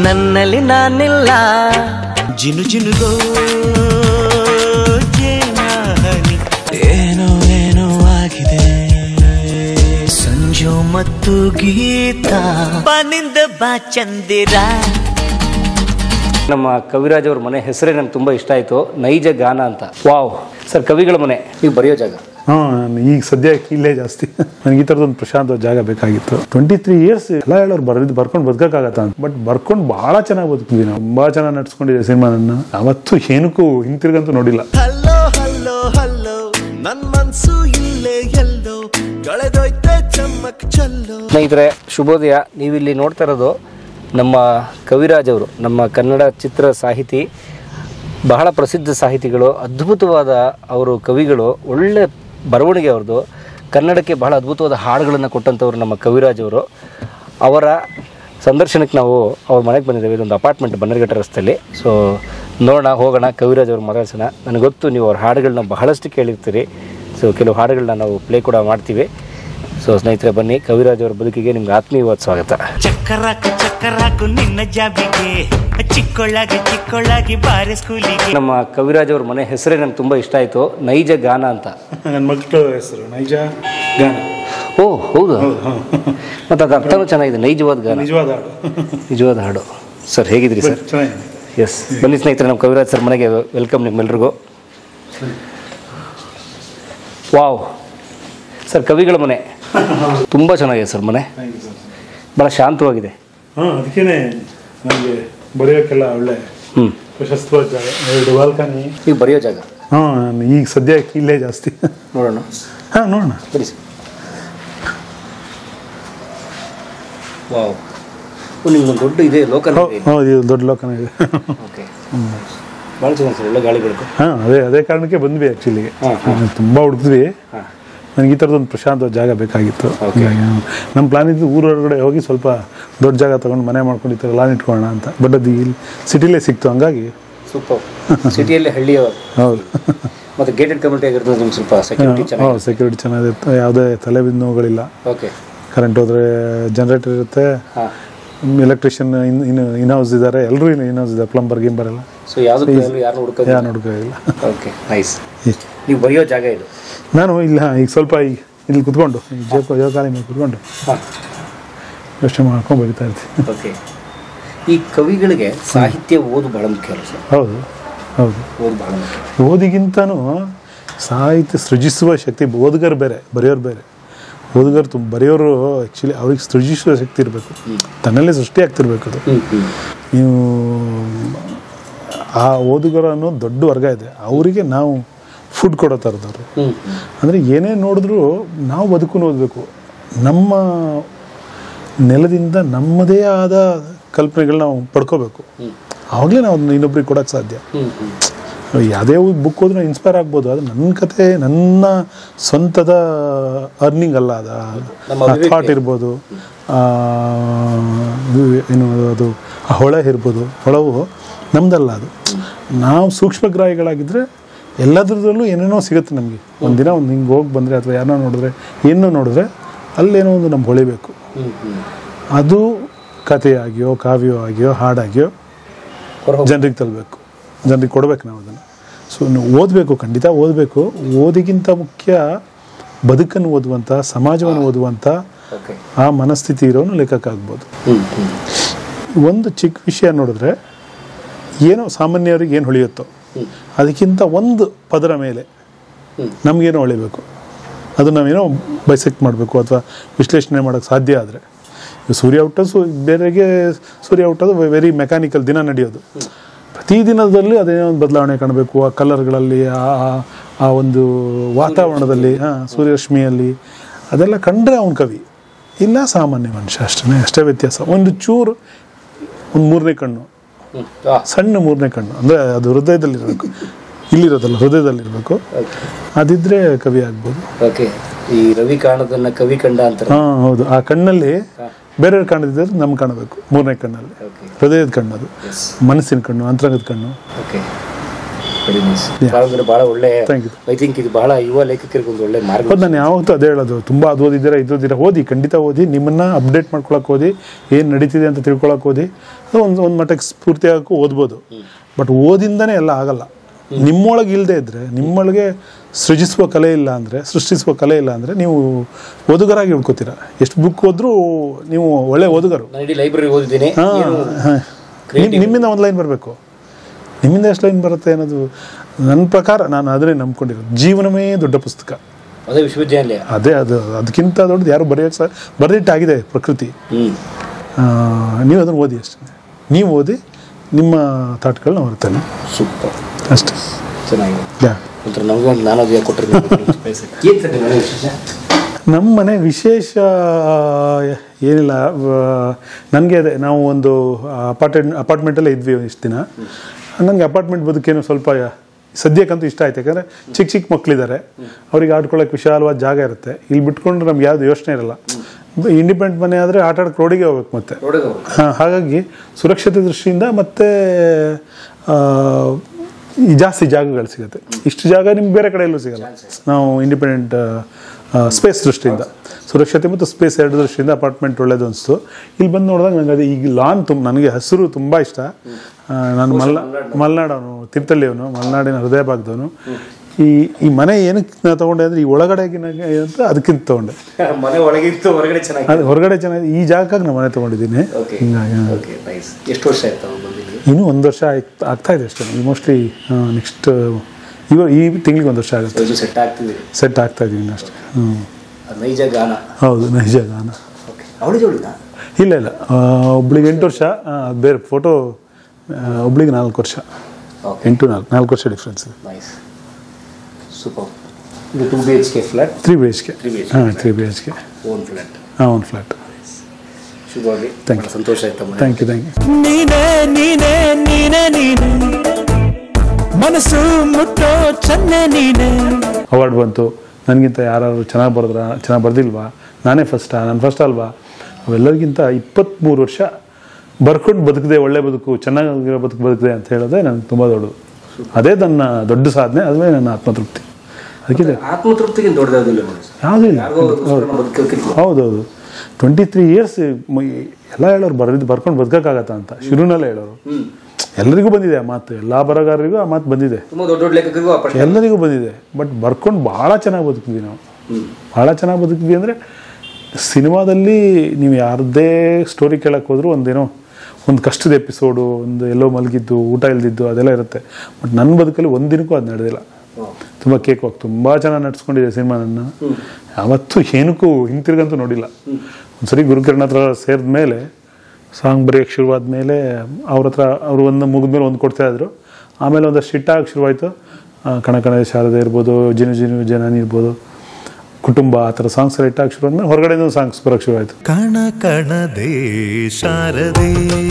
ನನ್ನಲ್ಲಿ ನಾನಿಲ್ಲ ಜಿನು ಜಿನುಗೋ ಜೇನಹನಿ ಏನೋ ಏನೋ ಆಗಿದೆ ಸಂಜು ಮತ್ತು ಗೀತ ಬನಿಂದ ಬಾ ಚಂದಿರ ನಮ್ಮ ಕವಿರಾಜ್ ಅವ್ರ ಮನೆ ಹೆಸರೇ ನಂಗೆ ತುಂಬ ಇಷ್ಟ ಆಯಿತು ನೈಜ ಗಾನ ಅಂತ ವಾವ್ ಸರ್ ಕವಿಗಳ ಮನೆ ಈಗ ಬರೆಯೋ ಜಾಗ ಹಾಂ ಈಗ ಸದ್ಯ ಇಲ್ಲೇ ಜಾಸ್ತಿ ನನಗೆ ಈ ಥರದೊಂದು ಪ್ರಶಾಂತ ಜಾಗ ಬೇಕಾಗಿತ್ತು ಟ್ವೆಂಟಿ ತ್ರೀ ಇಯರ್ಸ್ ಎಲ್ಲ ಹೇಳೋರು ಬರೆದು ಬರ್ಕೊಂಡು ಬದುಕಕ್ಕಾಗತ್ತ ಅಂತ ಬಟ್ ಬರ್ಕೊಂಡು ಭಾಳ ಚೆನ್ನಾಗಿ ಬದುಕಿದ್ವಿ ನಾವು ತುಂಬ ಚೆನ್ನಾಗಿ ನಡ್ಸ್ಕೊಂಡಿದ್ದೆ ಸಿನಿಮಾ ನನ್ನ ಅವತ್ತು ಏನಕ್ಕೂ ಹಿಂತಿರ್ಗಂತೂ ನೋಡಿಲ್ಲ ಹಲೋ ಹಲೋ ಹಲೋ ನನ್ ಮನ್ಸು ಇಲ್ಲೇ ಎಲ್ಲೋ ಕಳೆದೋಯ್ತೆ ಚಮ್ಮಕ್ ಚಲ್ಲೋ ಸ್ನೇಹಿತರೆ ಶುಭೋದಯ ನೀವಿಲ್ಲಿ ನೋಡ್ತಾ ಇರೋದು ನಮ್ಮ ಕವಿರಾಜ್ ಅವರು ನಮ್ಮ ಕನ್ನಡ ಚಿತ್ರ ಸಾಹಿತಿ ಬಹಳ ಪ್ರಸಿದ್ಧ ಸಾಹಿತಿಗಳು ಅದ್ಭುತವಾದ ಅವರು ಕವಿಗಳು ಒಳ್ಳೆ ಬರವಣಿಗೆ ಅವ್ರದ್ದು ಕನ್ನಡಕ್ಕೆ ಬಹಳ ಅದ್ಭುತವಾದ ಹಾಡುಗಳನ್ನು ಕೊಟ್ಟಂಥವ್ರು ನಮ್ಮ ಕವಿರಾಜ್ ಅವರು ಅವರ ಸಂದರ್ಶನಕ್ಕೆ ನಾವು ಅವ್ರ ಮನೆಗೆ ಬಂದಿದ್ದೇವೆ ಇದೊಂದು ಅಪಾರ್ಟ್ಮೆಂಟ್ ಬನ್ನರ್ಘಟ್ಟ ರಸ್ತೆಯಲ್ಲಿ ಸೊ ನೋಡೋಣ ಹೋಗೋಣ ಕವಿರಾಜ್ ಅವ್ರ ಮಾತಾಡ್ಸೋಣ ನನಗೆ ಗೊತ್ತು ನೀವು ಅವ್ರ ಹಾಡುಗಳನ್ನ ಬಹಳಷ್ಟು ಕೇಳಿರ್ತೀರಿ ಸೊ ಕೆಲವು ಹಾಡುಗಳನ್ನ ನಾವು ಪ್ಲೇ ಕೂಡ ಮಾಡ್ತೀವಿ ಸೊ ಸ್ನೇಹಿತರೆ ಬನ್ನಿ ಕವಿರಾಜ್ ಅವರ ಬದುಕಿಗೆ ನಿಮ್ಗೆ ಆತ್ಮೀಯವಾದ ಸ್ವಾಗತ ಚಕ್ಕರಾಕು ಚಕ್ಕರಾಕು ನಿನ್ನ ಜಾಬಿಗೆ ಚಿಕ್ಕೊಳ್ಳಾಗಿ ಚಿಕ್ಕೊಳ್ಳಾಗಿ ಬಾರೆ ಸ್ಕೂಲಿಗೆ ನಮ್ಮ ಕವಿರಾಜ್ ಅವ್ರ ಮನೆ ಹೆಸರೇ ನಂಗೆ ತುಂಬ ಇಷ್ಟ ಆಯಿತು ನೈಜ ಗಾನ ಅಂತ ನನ್ನ ಮಕ್ಕಳು ಹೆಸರು ನೈಜ ಗಾನ ಓ ಹೌದು ಮತ್ತು ಅದು ಅರ್ಥನೂ ಚೆನ್ನಾಗಿದೆ ನೈಜವಾದ ಗಾನ ನಿಜವಾದ ಹಾಡು ನಿಜವಾದ ಹಾಡು ಸರ್ ಹೇಗಿದ್ರಿ ಸರ್ ಚೆನ್ನಾಗಿದೆ ಎಸ್ ಬನ್ನಿ ಸ್ನೇಹಿತರೆ ನಮ್ಮ ಕವಿರಾಜ್ ಸರ್ ಮನೆಗೆ ವೆಲ್ಕಮ್ ನಿಮ್ಮೆಲ್ರಿಗೂ ವಾವ್ ಸರ್ ಕವಿಗಳ ಮನೆ ತುಂಬ ಚೆನ್ನಾಗಿದೆ ಸರ್ ಮನೆ ಥ್ಯಾಂಕ್ ಯು ಸರ್ ಭಾಳ ಶಾಂತವಾಗಿದೆ ಹಾಂ ಅದಕ್ಕೇನೆ ನನಗೆ ಬರೆಯೋಕ್ಕೆಲ್ಲ ಒಳ್ಳೆ ಹ್ಞೂ ಪ್ರಶಸ್ತವಾದ ಜಾಗ ಎರಡು ಬಾಲ್ಕನಿ ಈಗ ಬರೆಯೋ ಜಾಗ ಹಾಂ ಈಗ ಸದ್ಯ ಇಲ್ಲೇ ಜಾಸ್ತಿ ನೋಡೋಣ ಹಾಂ ನೋಡೋಣ ಬನ್ನಿ ಸರ್ ವಾವ್ ಓ ನಿಮ್ಗೊಂದು ದೊಡ್ಡ ಇದೆ ಲೋಕಲ್ ಹೌ- ಹೌದು ಇದು ದೊಡ್ಡ ಲೋಕನ ಇದೆ ಓಕೆ ಭಾಳ ಚೆನ್ನಾಗಿ ಸರ್ ಒಳ್ಳೆ ಗಾಳಿ ಬೆಳಕು ಹಾಂ ಅದೇ ಅದೇ ಕಾರಣಕ್ಕೆ ಬಂದ್ವಿ ಆ್ಯಕ್ಚುಲಿಗೆ ಹಾಂ, ತುಂಬ ಹುಡುಕಿದ್ವಿ ಹಾಂ ನನಗೆ ಈ ಥರದೊಂದು ಪ್ರಶಾಂತ ಜಾಗ ಬೇಕಾಗಿತ್ತು Okay. ಹೀಗಾಗಿ ನಾವು- ನಮ್ಮ ಪ್ಲಾನ್ ಇದ್ದು ಊರೊಳಗಡೆ ಹೋಗಿ ಸ್ವಲ್ಪ ದೊಡ್ಡ ಜಾಗ ತೊಗೊಂಡು ಮನೆ ಮಾಡ್ಕೊಂಡು ಈ ಥರ ಲಾನ್ ಇಟ್ಕೊಳ್ಳೋಣ ಅಂತ ಬಟ್ ಅದು ಇಲ್ಲಿ ಸಿಟಿಲೇ ಸಿಕ್ತು ಹಂಗಾಗಿ ಸೂಪರ್ ಸಿಟಿಯಲ್ಲಿ ಹಳ್ಳಿಯ ಹೌದು ಮತ್ತು ಗೇಟೆಡ್ ಕಮ್ಯುನಿಟಿ ಆಗಿರ್ತದೆ ನಿಮ್ಗೆ ಸ್ವಲ್ಪ ಸೆಕ್ಯೂರಿಟಿ ಚೆನ್ನಾಗಿ ಹೌದು ಸೆಕ್ಯೂರಿಟಿ ಚೆನ್ನಾಗಿರುತ್ತೆ ಯಾವುದೇ ತಲೆಬಿದ್ದು ನೋವುಗಳಿಲ್ಲ ಓಕೆ ಕರೆಂಟ್ ಹೋದರೆ ಜನ್ರೇಟರ್ ಇರುತ್ತೆ ಹಾಂ ಎಲೆಕ್ಟ್ರಿಷಿಯನ್ ಇನ್ ಇನ್ನು ಇನ್ ಹೌಸ್ ಇದ್ದಾರೆ ಎಲ್ಲರೂ ಇನ್ನು ಇನ್ ಹೌಸ್ ಇದೆ ಪ್ಲಂಬರ್ ಗಿಂಬರ್ ಎಲ್ಲ ಸೊ ಯಾವುದಕ್ಕೂ ಯಾರು ಹುಡುಕೋದು ಯಾರು ನೋಡ್ಕೋಗಿಲ್ಲ ಓಕೆ ನೈಸ್ ನೀವು ಬರೆಯೋ ಜಾಗ ಇದು ನಾನು ಇಲ್ಲ ಈಗ ಸ್ವಲ್ಪ ಈಗ ಇಲ್ಲಿ ಕುತ್ಕೊಂಡು ಈ ಜೋಕ ಜೋಕಾಲಿ ಮೇಲೆ ಕುತ್ಕೊಂಡು ಹಾಂ ಯೋಚನೆ ಮಾಡ್ಕೊಂಡು ಬರಿತಾ ಇರ್ತೀನಿ ಓಕೆ ಈ ಕವಿಗಳಿಗೆ ಸಾಹಿತ್ಯ ಓದು ಬಹಳ ಮುಖ್ಯ ಅಲ್ಲ ಸರ್ ಹೌದು ಹೌದು ಓದು ಬಹಳ ಮುಖ್ಯ ಓದಿಗಿಂತನೂ ಸಾಹಿತ್ಯ ಸೃಜಿಸುವ ಶಕ್ತಿ ಓದುಗರು ಬೇರೆ ಬರೆಯೋರು ಬೇರೆ ಓದುಗರು ತುಂಬ ಬರೆಯೋರು ಆ್ಯಕ್ಚುಲಿ ಅವ್ರಿಗೆ ಸೃಜಿಸುವ ಶಕ್ತಿ ಇರಬೇಕು ತನ್ನಲ್ಲೇ ಸೃಷ್ಟಿ ಆಗ್ತಿರ್ಬೇಕು ಅದು ಹ್ಞೂ ಹ್ಞೂ ನೀವು ಆ ಓದುಗರು ಅನ್ನೋ ದೊಡ್ಡ ವರ್ಗ ಇದೆ ಅವರಿಗೆ ನಾವು ಫುಡ್ ಕೊಡೋ ಥರದವ್ರು ಹ್ಞೂ ಅಂದರೆ ಏನೇ ನೋಡಿದ್ರೂ ನಾವು ಬದುಕು ಓದಬೇಕು ನಮ್ಮ ನೆಲದಿಂದ ನಮ್ಮದೇ ಆದ ಕಲ್ಪನೆಗಳನ್ನ ನಾವು ಪಡ್ಕೋಬೇಕು ಆವಾಗಲೇ ನಾವು ಅದನ್ನ ಇನ್ನೊಬ್ರಿಗೆ ಕೊಡೋಕ್ಕೆ ಸಾಧ್ಯ ಹ್ಞೂ ಹ್ಞೂ ಯಾವುದೇ ಬುಕ್ ಹೋದ್ರೆ ಇನ್ಸ್ಪೈರ್ ಆಗ್ಬೋದು ಅದು ನನ್ನ ಕತೆ ನನ್ನ ಸ್ವಂತದ ಅರ್ನಿಂಗ್ ಅಲ್ಲ ಅದು ನಮ್ಮ ಆ ಅಭಿವ್ಯಕ್ತಿ. ಥಾಟ್ ಇರ್ಬೋದು ಆ, ಇದು ಏನು ಅದು ಆ ಹೊಳೆ ಇರ್ಬೋದು ಹೊಳವು ನಮ್ದಲ್ಲ ಅದು ನಾವು ಸೂಕ್ಷ್ಮಗ್ರಾಹಿಗಳಾಗಿದ್ದರೆ ಎಲ್ಲದ್ರದಲ್ಲೂ ಏನೇನೋ ಸಿಗುತ್ತೆ ನಮಗೆ ಒಂದಿನ ಒಂದು ಹಿಂಗೆ ಹೋಗಿ ಬಂದರೆ ಅಥವಾ ಯಾರನ್ನೋ ನೋಡಿದ್ರೆ ಏನೋ ನೋಡಿದ್ರೆ ಅಲ್ಲೇನೋ ಒಂದು ನಮ್ಗೆ ಹೊಳಿಬೇಕು ಹ್ಞೂ ಹ್ಞೂ ಅದು ಕಥೆಯಾಗಿಯೋ ಕಾವ್ಯ ಆಗಿಯೋ ಹಾಡಾಗಿಯೋ ಹೊರ ಜನರಿಗೆ ತಲುಪಬೇಕು ಜನರಿಗೆ ಕೊಡ್ಬೇಕು ನಾವು ಅದನ್ನು ಸೊ ನೀವು ಓದಬೇಕು ಖಂಡಿತ ಓದಬೇಕು ಓದಿಗಿಂತ ಮುಖ್ಯ ಬದುಕನ್ನು ಓದುವಂಥ ಸಮಾಜವನ್ನು ಓದುವಂಥ ಓಕೆ ಆ ಮನಸ್ಥಿತಿ ಇರೋನು ಲೇಖಕ ಆಗ್ಬೋದು ಹ್ಞೂ ಹ್ಞೂ ಒಂದು ಚಿಕ್ಕ ವಿಷಯ ನೋಡಿದ್ರೆ ಏನೋ ಸಾಮಾನ್ಯರಿಗೆ ಏನು ಹೊಳೆಯುತ್ತೋ ಅದಕ್ಕಿಂತ ಒಂದು ಪದರ ಮೇಲೆ ಹ್ಮ್. ನಮಗೇನೋ ಹೊಳಿಬೇಕು ಅದು ನಾವೇನೋ ಬೈಸೆಕ್ಟ್ ಮಾಡಬೇಕು ಅಥವಾ ವಿಶ್ಲೇಷಣೆ ಮಾಡೋಕ್ಕೆ ಸಾಧ್ಯ ಆದರೆ ಸೂರ್ಯ ಹುಟ್ಟೋದು ಬೇರೆಗೆ ಸೂರ್ಯ ಹುಟ್ಟೋದು ವೆರಿ ಮೆಕ್ಯಾನಿಕಲ್ ದಿನ ನಡೆಯೋದು ಪ್ರತಿದಿನದಲ್ಲಿ ಅದೇನೋ ಒಂದು ಬದಲಾವಣೆ ಕಾಣಬೇಕು ಆ ಕಲರ್ಗಳಲ್ಲಿ ಆ ಆ- ಆ ಒಂದು ವಾತಾವರಣದಲ್ಲಿ ಹಾಂ ಸೂರ್ಯರಶ್ಮಿಯಲ್ಲಿ ಅದೆಲ್ಲ ಕಂಡ್ರೆ ಅವನ ಕವಿ ಇಲ್ಲ ಸಾಮಾನ್ಯ ಮನುಷ್ಯ ಅಷ್ಟೇ ಅಷ್ಟೇ ವ್ಯತ್ಯಾಸ ಒಂದು ಚೂರು ಒಂದು ಮೂರನೇ ಕಣ್ಣು ಹ್ಞೂ ಹಾಂ ಸಣ್ಣ ಮೂರನೇ ಕಣ್ಣು ಅಂದರೆ ಅದು ಹೃದಯದಲ್ಲಿರಬೇಕು ಇಲ್ಲಿರೋದಲ್ಲ ಹೃದಯದಲ್ಲಿರಬೇಕು ಓಕೆ ಅದಿದ್ರೆ ಕವಿ ಆಗ್ಬೋದು ಓಕೆ ಈ ರವಿ ಕಾಣದನ್ನ ಕವಿ ಕಂಡ ಅಂತಾರೆ ಹಾಂ ಹೌದು ಆ ಕಣ್ಣಲ್ಲಿ ಬೇರೆಯವ್ರು ಕಾಣದಿದ್ದರೆ ನಮ್ಗೆ ಕಾಣಬೇಕು ಮೂರನೇ ಕಣ್ಣಲ್ಲಿ ಓಕೆ ಹೃದಯದ ಕಣ್ಣು ಅದು ಎಸ್ ಮನಸ್ಸಿನ ಕಣ್ಣು ಅಂತರಂಗದ ಕಣ್ಣು ಓಕೆ ವೆರಿ ನೈಸ್ ಅಂದ್ರೆ ಬಹಳ ಒಳ್ಳೆ Thank you. ಐ ಥಿಂಕ್ ಇದು ಬಹಳ ಯುವ ಲೇಖಕರಿಗೆ ಒಂದು ಒಳ್ಳೆ ಮಾರ್ಗ ಹೌದು ನಾನು ಯಾವತ್ತೂ ಅದೇ ಹೇಳೋದು ತುಂಬ ಅದು ಓದಿದ್ದೀರಾ ಇದು ಓದಿದ್ದೀರಾ ಓದಿ ಖಂಡಿತ ಓದಿ ನಿಮ್ಮನ್ನ ಅಪ್ಡೇಟ್ ಮಾಡ್ಕೊಳಕ್ಕೆ ಓದಿ ಏನು ನಡೀತಿದೆ ಅಂತ ತಿಳ್ಕೊಳಕ್ಕೆ ಓದಿ ಒಂದು ಒಂದು ಮಟ್ಟಕ್ಕೆ ಸ್ಫೂರ್ತಿ ಆಗಕ್ಕೂ ಓದ್ಬೋದು ಬಟ್ ಓದಿಂದನೇ ಎಲ್ಲ ಆಗಲ್ಲ ನಿಮ್ಮೊಳಗೆ ಇಲ್ಲದೆ ಇದ್ದರೆ ನಿಮ್ಮೊಳಗೆ ಸೃಜಿಸುವ ಕಲೆ ಇಲ್ಲ ಅಂದರೆ ಸೃಷ್ಟಿಸುವ ಕಲೆ ಇಲ್ಲ ಅಂದರೆ ನೀವು ಓದುಗರಾಗಿ ಉಳ್ಕೋತೀರ ಎಷ್ಟು ಬುಕ್ ಓದ್ರೂ ನೀವು ಒಳ್ಳೆ ಓದುಗರು ನಾನು ಇಡೀ ಲೈಬ್ರರಿ ಓದಿದ್ದೀನಿ ಹಾ, ಏನು ಹಾ. ನಿಮ್- ನಿಮ್ಮಿಂದ ಒಂದು ಲೈನ್ ಬರಬೇಕು ನಿಮ್ಮಿಂದ ಎಷ್ಟು ಲೈನ್ ಬರುತ್ತೆ ಅನ್ನೋದು ನನ್ನ ಪ್ರಕಾರ ನಾನು ಅದನ್ನೇ ನಂಬ್ಕೊಂಡಿರೋದು ಜೀವನವೇ ದೊಡ್ಡ ಪುಸ್ತಕ ಅದೇ ವಿಶ್ವವಿದ್ಯಾನಿಲಯ ಅದೇ ಅದು ಅದಕ್ಕಿಂತ ದೊಡ್ಡದು ಯಾರು ಬರೆಯೋಕ್ಕೆ ಸಹ ಬರೆದಿಟ್ಟಾಗಿದೆ ಪ್ರಕೃತಿ ಹ್ಮ್ ಆ, ನೀವು ಅದನ್ನು ಓದಿ ಅಷ್ಟೇ ನೀವು ಓದಿ ನಿಮ್ಮ ಥಾಟ್ಗಳನ್ನ ಹೊರತಾನೆ ಸೂಪರ್ ಅಷ್ಟೇ ಚೆನ್ನಾಗಿದೆ ಯಾ ಒಂಥರ ನಮಗೂ ಒಂದು ನಾನು ಅದು ಕೊಟ್ಟರೆ ಏನು ಸರ್ ನಿಮ್ಮ ವಿಶೇಷ ನಮ್ಮ ಮನೆ ವಿಶೇಷ ಏನಿಲ್ಲ ನನಗೆ ಅದೇ ನಾವು ಒಂದು ಅಪಾರ್ಟ್ಮೆಂಟ್ ಅಪಾರ್ಟ್ಮೆಂಟಲ್ಲೇ ಇದ್ವಿ ಇಷ್ಟು ದಿನ ನನಗೆ ಅಪಾರ್ಟ್ಮೆಂಟ್ ಬದುಕೇನು ಸ್ವಲ್ಪ ಸದ್ಯಕ್ಕಂತೂ ಇಷ್ಟ ಆಯ್ತು ಯಾಕಂದರೆ ಚಿಕ್ಕ ಚಿಕ್ಕ ಮಕ್ಕಳಿದ್ದಾರೆ ಅವ್ರಿಗೆ ಆಡ್ಕೊಳ್ಳೋಕೆ ವಿಶಾಲವಾದ ಜಾಗ ಇರುತ್ತೆ ಇಲ್ಲಿ ಬಿಟ್ಕೊಂಡ್ರೆ ನಮ್ಗೆ ಯಾವುದು ಯೋಚನೆ ಇರಲ್ಲ ಇಂಡಿಪೆಂಡೆಂಟ್ ಮನೆ ಆದರೆ ಆಟ ಆಡೋಕೆ ರೋಡಿಗೆ ಹೋಗ್ಬೇಕು ಮತ್ತೆ ರೋಡಿಗೆ ಹೋಗ್ಬೇಕು. ಹಾ, ಹಾಗಾಗಿ ಸುರಕ್ಷತೆ ದೃಷ್ಟಿಯಿಂದ ಮತ್ತೆ ಆ, ಈ ಜಾಸ್ತಿ ಜಾಗಗಳು ಸಿಗುತ್ತೆ ಇಷ್ಟು ಜಾಗ ನಿಮ್ಗೆ ಬೇರೆ ಕಡೆ ಎಲ್ಲೂ ಸಿಗಲ್ಲ ನಾವು ಇಂಡಿಪೆಂಡೆಂಟ್ ಸ್ಪೇಸ್ ದೃಷ್ಟಿಯಿಂದ ಸುರಕ್ಷತೆ ಮತ್ತು ಸ್ಪೇಸ್ ಎರಡು ದೃಷ್ಟಿಯಿಂದ ಅಪಾರ್ಟ್ಮೆಂಟ್ ಒಳ್ಳೇದು ಅನಿಸ್ತು ಇಲ್ಲಿ ಬಂದು ನೋಡಿದಾಗ ನನಗೆ ಅದು ಈಗ ಲಾನ್ ತುಂಬ ನನಗೆ ಹಸಿರು ತುಂಬ ಇಷ್ಟ ಆ, ನಾನು ಮಲ್ನಾ ಮಲೆನಾಡವನು ತೀರ್ಥಹಳ್ಳಿಯವನು ಮಲೆನಾಡಿನ ಹೃದಯ ಭಾಗದವನು ಈ ಈ ಮನೆ ಏನಕ್ಕೆ ನಾ ತೊಗೊಂಡೆ ಅಂದರೆ ಈ ಒಳಗಡೆಗಿನ ಅಂತ ಅದಕ್ಕಿಂತ ತೊಗೊಂಡೆ ಮನೆ ಒಳಗಿತ್ತು ಹೊರಗಡೆ ಚೆನ್ನಾಗಿ ಅದು ಹೊರಗಡೆ ಚೆನ್ನಾಗಿ ಈ ಜಾಗಕ್ಕಾಗಿ ನಾನು ಮನೆ ತೊಗೊಂಡಿದ್ದೀನಿ ಓಕೆ ಹಿಂಗಾಗಿ ಓಕೆ ನೈಸ್ ಎಷ್ಟು ವರ್ಷ ಆಯ್ತು ಅವ್ರು ಬಂದಿಲ್ಲಿ ಇನ್ನೂ ಒಂದು ವರ್ಷ ಆಯ್ತು ಆಗ್ತಾ ಇದೆ ಅಷ್ಟೇ ಮೋಸ್ಟ್ಲಿ ನೆಕ್ಸ್ಟ್ ಇವ ಈ ತಿಂಗಳಿಗೆ ಒಂದು ವರ್ಷ ಆಗುತ್ತೆ ಇದು ಸೆಟ್ ಆಗ್ತಿದೆ ಸೆಟ್ ಆಗ್ತಾ ಇದೀವಿ ಇನ್ನು ಅಷ್ಟೇ ಹ್ಞೂ ಅದು ನೈಜ ಗಾನ ಹೌದು ನೈಜ ಗಾನ ಓಕೆ ಅವಳಿ ಜೋಡಿನಾ ಇಲ್ಲ ಇಲ್ಲ ಆ, ಒಬ್ಳಿಗೆ ಎಂಟು ವರ್ಷ ಆ, ಬೇರೆ ಫೋಟೋ ಒಬ್ಳಿಗೆ ನಾಲ್ಕು ವರ್ಷ ಓಕೆ ಎಂಟು ನಾಲ್ಕು ನಾಲ್ಕು ವರ್ಷ ಡಿಫ್ರೆನ್ಸ್ ಇದೆ ನೈಸ್ ಸೂಪರ್ ಇದು two B H K flat three B H K Three BHK. ಹಾಂ three B H K own flat ಹಾಂ ಒಂದು ಫ್ಲ್ಯಾಟ್ ಶುಭವಾಗಿ Thank ಬಹಳ ಸಂತೋಷ ಆಯ್ತು ಥ್ಯಾಂಕ್ ಯು ಥ್ಯಾಂಕ್ ಯು ನೀನೇ ನೀನೇ ನೀನೇ ನೀನೆ ಮನಸ್ಸು ಮುಟ್ಟೋ ಚನ್ನೆ ನೀನೆ ಅವಾರ್ಡ್ ಬಂತು ನನಗಿಂತ ಯಾರು ಚೆನ್ನಾಗಿ ಬರೆದ್ರ ಚೆನ್ನಾಗಿ ಬರ್ದಿಲ್ವಾ ನಾನೇ ಫಸ್ಟಾ ನಾನು ಫಸ್ಟ್ ಅಲ್ವಾ ಅವೆಲ್ಲರಿಗಿಂತ ಇಪ್ಪತ್ತ್ಮೂರು ವರ್ಷ ಬರ್ಕೊಂಡು ಬದುಕಿದೆ ಒಳ್ಳೆ ಬದುಕು ಚೆನ್ನಾಗಿರೋ ಬದುಕು ಬದುಕಿದೆ ಅಂತ ಹೇಳೋದೇ ನನಗೆ ತುಂಬ ದೊಡ್ಡದು ಅದೇ ನನ್ನ ದೊಡ್ಡ ಸಾಧನೆ ಅದುವೇ ನನ್ನ ಆತ್ಮತೃಪ್ತಿ ಅದಕ್ಕಿದೆ ಆತ್ಮತೃಪ್ತಿಗೆ ದೊಡ್ಡದಾದಿಲ್ಲ ಯಾವುದೂ ಇಲ್ಲ ಯಾರಿಗೋ ಬದುಕೋಕ್ಕಿಲ್ಲ ಹೌದೌದು ಟ್ವೆಂಟಿ ತ್ರೀ ಇಯರ್ಸ್ ಎಲ್ಲ ಹೇಳೋರು ಬರೆದು ಬರ್ಕೊಂಡು ಬದುಕೋಕ್ಕಾಗತ್ತಾ ಅಂತ ಶುರುನಲ್ಲೇ ಹೇಳೋರು ಹ್ಮ್ ಎಲ್ಲರಿಗೂ ಬಂದಿದೆ ಆ ಮಾತು ಎಲ್ಲ ಬರಗಾರರಿಗೂ ಆ ಮಾತು ಬಂದಿದೆ ತುಂಬ ದೊಡ್ಡ ದೊಡ್ಡ ಲೇಖಕರಿಗೂ ಆ ಪ್ರಶ್ನೆ ಎಲ್ಲರಿಗೂ ಬಂದಿದೆ ಬಟ್ ಬರ್ಕೊಂಡು ಭಾಳ ಚೆನ್ನಾಗಿ ಬದುಕಿದ್ವಿ ನಾವು ಹ್ಮ್ ಭಾಳ ಚೆನ್ನಾಗಿ ಬದುಕಿದ್ವಿ ಅಂದರೆ ಸಿನಿಮಾದಲ್ಲಿ ನೀವು ಯಾರದ್ದೇ ಸ್ಟೋರಿ ಕೇಳಕ್ಕೆ ಹೋದ್ರೂ ಒಂದೇನೋ ಒಂದು ಕಷ್ಟದ ಎಪಿಸೋಡು ಒಂದು ಎಲ್ಲೋ ಮಲಗಿದ್ದು ಊಟ ಇಲ್ದಿದ್ದು ಅದೆಲ್ಲ ಇರುತ್ತೆ ಬಟ್ ನನ್ನ ಬದುಕಲ್ಲಿ ಒಂದು ದಿನಕ್ಕೂ ಅದು ನಡೆದಿಲ್ಲ ವಾವ್. ತುಂಬ ಕೇಕ್ ಹೋಗಿ ತುಂಬ ಚೆನ್ನಾಗಿ ನಡ್ಸ್ಕೊಂಡಿದೆ ಸಿನಿಮಾ ನನ್ನ ಯಾವತ್ತೂ ಏನಕ್ಕೂ ಹಿಂತಿರುಗಂತೂ ನೋಡಿಲ್ಲ ಒಂದ್ಸರಿ ಗುರುಕಿರಣ ಹತ್ರ ಸೇರಿದ ಮೇಲೆ ಸಾಂಗ್ ಬರೆಯೋಕ್ಕೆ ಶುರುವಾದ ಮೇಲೆ ಅವ್ರ ಹತ್ರ ಅವರು ಒಂದು ಮುಗಿದ್ಮೇಲೆ ಒಂದು ಕೊಡ್ತಾ ಇದ್ರು ಆಮೇಲೆ ಒಂದಷ್ಟು ಹಿಟ್ಟಾಗಿ ಶುರುವಾಯಿತು ಕಣ ಕಣ ಶಾರದೆ ಇರ್ಬೋದು ಜಿನು ಜಿನು ಜನನಿ ಇರ್ಬೋದು ಕುಟುಂಬ ಆ ಥರ ಸಾಂಗ್ಸ್ ಎಲ್ಲ ಹಿಟ್ಟಾಗಿ ಶುರು ಆದ್ಮೇಲೆ ಹೊರಗಡೆಯಿಂದ ಸಾಂಗ್ಸ್ ಬರೋಕ್ಕೆ ಶುರುವಾಯಿತು ಕಣ ಕಣದೇ ಶಾರದೆ